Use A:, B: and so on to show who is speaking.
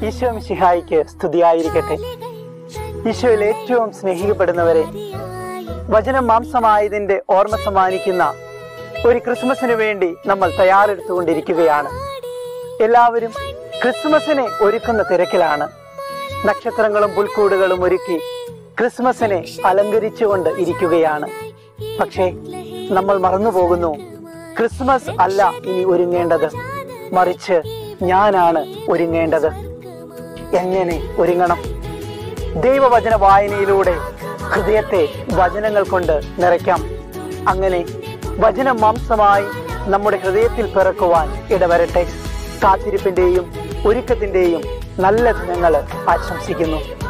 A: ഈശോ മിശിഹായിക്ക് സ്തുതിയായിരിക്കട്ടെ ഈശോയിൽ ഏറ്റവും സ്നേഹിക്കപ്പെടുന്നവരെ വചനം മാംസമായതിന്റെ ഓർമ്മ സമ്മാനിക്കുന്ന ഒരു ക്രിസ്മസിന് വേണ്ടി നമ്മൾ തയ്യാറെടുത്തുകൊണ്ടിരിക്കുകയാണ് എല്ലാവരും ക്രിസ്മസിനെ ഒരുക്കുന്ന തിരക്കിലാണ് നക്ഷത്രങ്ങളും പുൽക്കൂടുകളും ഒരുക്കി ക്രിസ്മസിനെ അലങ്കരിച്ചുകൊണ്ട് ഇരിക്കുകയാണ് പക്ഷേ നമ്മൾ മറന്നുപോകുന്നു ക്രിസ്മസ് അല്ല ഇനി ഒരുങ്ങേണ്ടത് മറിച്ച് ഞാനാണ് ഒരുങ്ങേണ്ടത് എങ്ങനെ ഒരുങ്ങണം ദൈവവചന വായനയിലൂടെ ഹൃദയത്തെ വചനങ്ങൾ കൊണ്ട് നിറയ്ക്കാം അങ്ങനെ വചനം മാംസമായി നമ്മുടെ ഹൃദയത്തിൽ പിറക്കുവാൻ ഇടവരട്ടെ കാത്തിരിപ്പിന്റെയും ഒരുക്കത്തിന്റെയും നല്ല ദിനങ്ങൾ ആശംസിക്കുന്നു